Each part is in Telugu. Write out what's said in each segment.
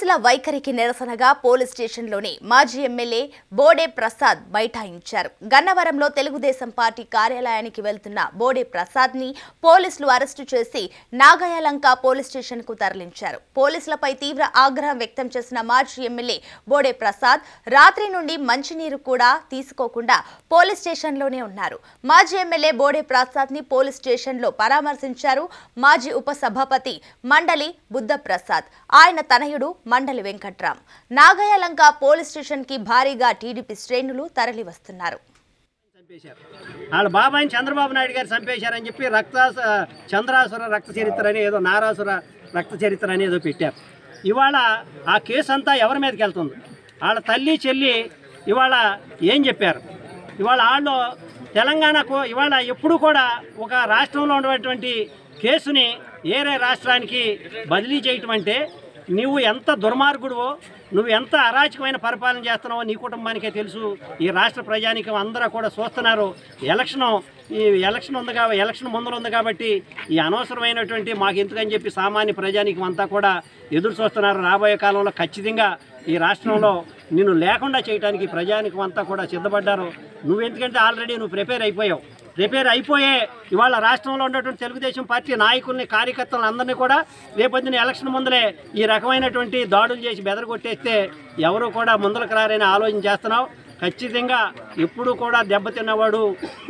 పోలీసుల వైఖరికి నిరసనగా పోలీస్ స్టేషన్లోని మాజీ ఎమ్మెల్యే బోడే ప్రసాద్ బైఠాయించారు గన్నవరంలో తెలుగుదేశం పార్టీ కార్యాలయానికి వెళ్తున్న బోడే ప్రసాద్ ని పోలీసులు అరెస్టు చేసి నాగయాలంక పోలీస్ స్టేషన్ కు తరలించారు పోలీసులపై తీవ్ర ఆగ్రహం వ్యక్తం చేసిన మాజీ ఎమ్మెల్యే బోడే ప్రసాద్ రాత్రి నుండి మంచినీరు కూడా తీసుకోకుండా పోలీస్ స్టేషన్లోనే ఉన్నారు మాజీ ఎమ్మెల్యే బోడే ప్రసాద్ ని పోలీస్ స్టేషన్లో పరామర్శించారు మాజీ ఉప సభాపతి మండలి బుద్ధ ప్రసాద్ ఆయన తనయుడు మండలి వెంకట్రామ్ నాగయాలంక పోలీస్ స్టేషన్ కి భారీగా టీడీపీ శ్రేణులు తరలి వస్తున్నారు చంపేశారు వాళ్ళ బాబాయిని చంద్రబాబు నాయుడు గారు చంపేశారని చెప్పి రక్తాస చంద్రాసుర రక్త చరిత్ర అని ఏదో నారాసుర రక్త చరిత్ర అని ఏదో పెట్టారు ఇవాళ ఆ కేసు అంతా ఎవరి మీదకి వెళ్తుంది వాళ్ళ తల్లి చెల్లి ఇవాళ ఏం చెప్పారు ఇవాళ వాళ్ళు తెలంగాణకు ఇవాళ ఎప్పుడు కూడా ఒక రాష్ట్రంలో ఉన్నటువంటి కేసుని ఏరే రాష్ట్రానికి బదిలీ చేయటం అంటే నువ్వు ఎంత దుర్మార్గుడువో నువ్వు ఎంత అరాచకమైన పరిపాలన చేస్తున్నావో నీ కుటుంబానికే తెలుసు ఈ రాష్ట్ర ప్రజానికం అందరూ కూడా చూస్తున్నారు ఎలక్షన్ ఈ ఎలక్షన్ ఉంది కాబట్టి ఎలక్షన్ ముందర ఉంది కాబట్టి ఈ అనవసరమైనటువంటి మాకు ఎందుకని చెప్పి సామాన్య ప్రజానికం అంతా కూడా ఎదురు చూస్తున్నారు రాబోయే కాలంలో ఖచ్చితంగా ఈ రాష్ట్రంలో నిన్ను లేకుండా చేయడానికి ప్రజానికం అంతా కూడా సిద్ధపడ్డారు నువ్వు ఎందుకంటే ఆల్రెడీ నువ్వు ప్రిపేర్ అయిపోయావు ప్రిపేర్ అయిపోయే ఇవాళ రాష్ట్రంలో ఉన్నటువంటి తెలుగుదేశం పార్టీ నాయకుల్ని కార్యకర్తలను అందరినీ కూడా రేపొద్దున ఎలక్షన్ ముందలే ఈ రకమైనటువంటి దాడులు చేసి బెదరగొట్టేస్తే ఎవరు కూడా ముందరకు రారని ఆలోచన చేస్తున్నావు ఖచ్చితంగా ఎప్పుడు కూడా దెబ్బతిన్నవాడు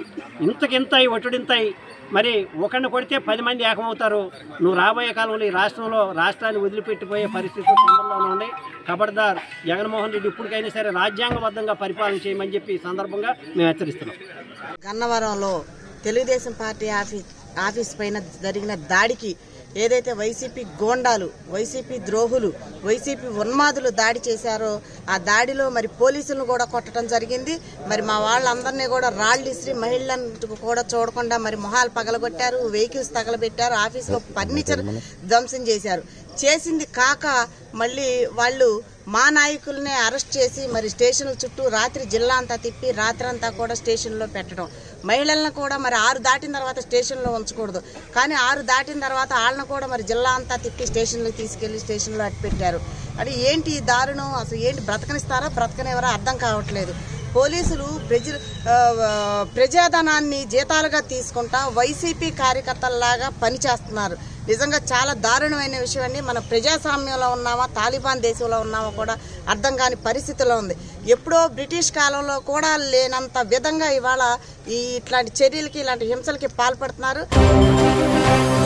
ఇంతకింతై ఒట్టుడింతై మరి ఒకరిని కొడితే పది మంది ఏకమవుతారు నువ్వు రాబోయే కాలంలో ఈ రాష్ట్రంలో రాష్ట్రాన్ని వదిలిపెట్టిపోయే పరిస్థితి తొందరలోనే ఉంది ఖబర్దార్ జగన్మోహన్ రెడ్డి ఇప్పటికైనా సరే రాజ్యాంగబద్ధంగా పరిపాలన చేయమని చెప్పి ఈ సందర్భంగా మేము హెచ్చరిస్తున్నాం గన్నవరంలో తెలుగుదేశం పార్టీ ఆఫీస్ ఆఫీస్ పైన జరిగిన దాడికి ఏదైతే వైసీపీ గోండాలు వైసీపీ ద్రోహులు వైసీపీ ఉన్మాదులు దాడి చేశారో ఆ దాడిలో మరి పోలీసులను కూడా కొట్టడం జరిగింది మరి మా వాళ్ళందరినీ కూడా రాళ్ళు ఇసిరి మహిళలను కూడా చూడకుండా మరి మొహాలు పగలగొట్టారు వెహికల్స్ తగలబెట్టారు ఆఫీస్లో ఫర్నిచర్ ధ్వంసం చేశారు చేసింది కాక మళ్ళీ వాళ్ళు మా నాయకుల్ని అరెస్ట్ చేసి మరి స్టేషన్ల చుట్టూ రాత్రి జిల్లా అంతా తిప్పి రాత్రి అంతా కూడా స్టేషన్లో పెట్టడం మహిళలను కూడా మరి ఆరు దాటిన తర్వాత స్టేషన్లో ఉంచకూడదు కానీ ఆరు దాటిన తర్వాత వాళ్ళని కూడా మరి జిల్లా అంతా తిప్పి స్టేషన్లో తీసుకెళ్లి స్టేషన్లో అట్టి పెట్టారు అది ఏంటి ఈ దారుణం అసలు ఏంటి బ్రతకనిస్తారా బ్రతకనివరా అర్థం కావట్లేదు పోలీసులు ప్రజ ఆ, ఆ, ప్రజాధనాన్ని జీతాలుగా తీసుకుంటా వైసీపీ కార్యకర్తల్లాగా పనిచేస్తున్నారు నిజంగా చాలా దారుణమైన విషయం అండి మన ప్రజాస్వామ్యంలో ఉన్నామా తాలిబాన్ దేశంలో ఉన్నామా కూడా అర్థం కాని పరిస్థితిలో ఉంది ఎప్పుడో బ్రిటిష్ కాలంలో కూడా లేనంత విధంగా ఇవాళ ఈ ఇట్లాంటి చర్యలకి ఇలాంటి హింసలకి పాల్పడుతున్నారు